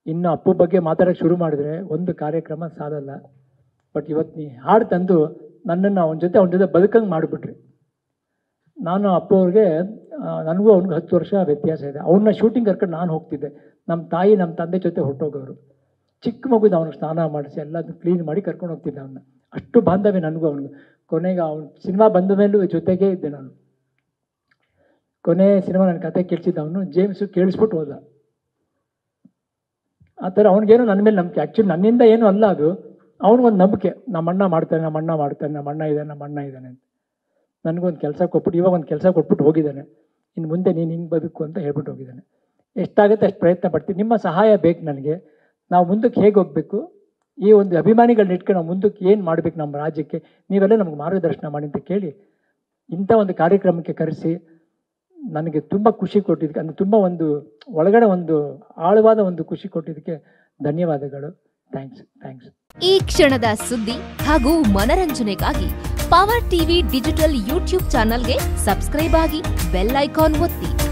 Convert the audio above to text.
ಇನ್ನು ಅಪ್ಪು ಬಗ್ಗೆ ಮಾತಾಡೋಕ್ಕೆ ಶುರು ಮಾಡಿದ್ರೆ ಒಂದು ಕಾರ್ಯಕ್ರಮ ಸಾಲಲ್ಲ ಬಟ್ ಇವತ್ತು ನೀ ಹಾಡು ತಂದು ನನ್ನನ್ನು ಅವನ ಜೊತೆ ಅವನ ಜೊತೆ ಬದುಕಂಗೆ ಮಾಡಿಬಿಟ್ರಿ ನಾನು ಅಪ್ಪು ಅವ್ರಿಗೆ ಆ, ನನಗೂ ಅವ್ನಿಗೆ ಹತ್ತು ವರ್ಷ ವ್ಯತ್ಯಾಸ ಇದೆ ಅವನ್ನ ಶೂಟಿಂಗ್ ಕರ್ಕೊಂಡು ನಾನು ಹೋಗ್ತಿದ್ದೆ ನಮ್ಮ ತಾಯಿ ನಮ್ಮ ತಂದೆ ಜೊತೆ ಹೊರಟೋಗೋರು ಚಿಕ್ಕ ಮಗುದ ಅವನಿಗೆ ಸ್ನಾನ ಮಾಡಿಸಿ ಎಲ್ಲದನ್ನು ಕ್ಲೀನ್ ಮಾಡಿ ಕರ್ಕೊಂಡು ಹೋಗ್ತಿದ್ದೆ ಅವನ್ನ ಅಷ್ಟು ಬಾಂಧವ್ಯ ನನಗೂ ಅವನಿಗೆ ಕೊನೆಗೆ ಅವ್ನು ಸಿನಿಮಾ ಬಂದ ಮೇಲೂ ಜೊತೆಗೇ ಇದ್ದೆ ನಾನು ಕೊನೆ ಸಿನಿಮಾ ನನ್ನ ಕತೆ ಕೇಳಿಸಿದ್ದ ಅವನು ಜೇಮ್ಸು ಕೇಳಿಸ್ಬಿಟ್ಟು ಹೋದ ಆ ಥರ ಅವ್ನಿಗೇನು ನನ್ನ ಮೇಲೆ ನಂಬಿಕೆ ಆ್ಯಕ್ಚುಲಿ ನನ್ನಿಂದ ಏನೂ ಅಲ್ಲ ಅದು ಅವ್ನಿಗೊಂದು ನಂಬಿಕೆ ನಮ್ಮ ಅಣ್ಣ ಮಾಡ್ತಾನೆ ನಮ್ಮ ಅಣ್ಣ ಮಾಡ್ತಾನೆ ನಮ್ಮ ಅಣ್ಣ ಇದ್ದಾನೆ ನಮ್ಮ ಅಣ್ಣ ಇದ್ದಾನೆ ಅಂತ ನನಗೊಂದು ಕೆಲಸ ಕೊಟ್ಬಿಟ್ಟು ಇವಾಗ ಒಂದು ಕೆಲಸ ಕೊಟ್ಬಿಟ್ಟು ಹೋಗಿದ್ದಾನೆ ಇನ್ನು ಮುಂದೆ ನೀನು ಹಿಂಗೆ ಬದುಕು ಅಂತ ಹೇಳ್ಬಿಟ್ಟು ಹೋಗಿದ್ದಾನೆ ಎಷ್ಟಾಗುತ್ತೆ ಅಷ್ಟು ಪ್ರಯತ್ನ ಪಡ್ತೀನಿ ನಿಮ್ಮ ಸಹಾಯ ಬೇಕು ನನಗೆ ನಾವು ಮುಂದಕ್ಕೆ ಹೇಗೆ ಹೋಗಬೇಕು ಈ ಒಂದು ಅಭಿಮಾನಿಗಳನ್ನ ಇಟ್ಕೊಂಡು ನಾವು ಮುಂದಕ್ಕೆ ಏನು ಮಾಡಬೇಕು ನಮ್ಮ ರಾಜ್ಯಕ್ಕೆ ನೀವೆಲ್ಲ ನಮ್ಗೆ ಮಾರ್ಗದರ್ಶನ ಮಾಡಿ ಅಂತ ಕೇಳಿ ಇಂಥ ಒಂದು ಕಾರ್ಯಕ್ರಮಕ್ಕೆ ಕರೆಸಿ ನನಗೆ ತುಂಬ ಖುಷಿ ಕೊಟ್ಟಿದ್ದಕ್ಕೆ ಅಂದರೆ ತುಂಬ ಒಂದು ಒಳಗಡೆ ಒಂದು ಆಳವಾದ ಒಂದು ಖುಷಿ ಕೊಟ್ಟಿದ್ದಕ್ಕೆ ಧನ್ಯವಾದಗಳು ಥ್ಯಾಂಕ್ಸ್ ಥ್ಯಾಂಕ್ಸ್ ಈ ಕ್ಷಣದ ಸುದ್ದಿ ಹಾಗೂ ಮನರಂಜನೆಗಾಗಿ ಪವರ್ ಟಿವಿ ಡಿಜಿಟಲ್ ಯೂಟ್ಯೂಬ್ ಚಾನಲ್ಗೆ ಸಬ್ಸ್ಕ್ರೈಬ್ ಆಗಿ ಬೆಲ್ ಐಕಾನ್ ಒತ್ತಿ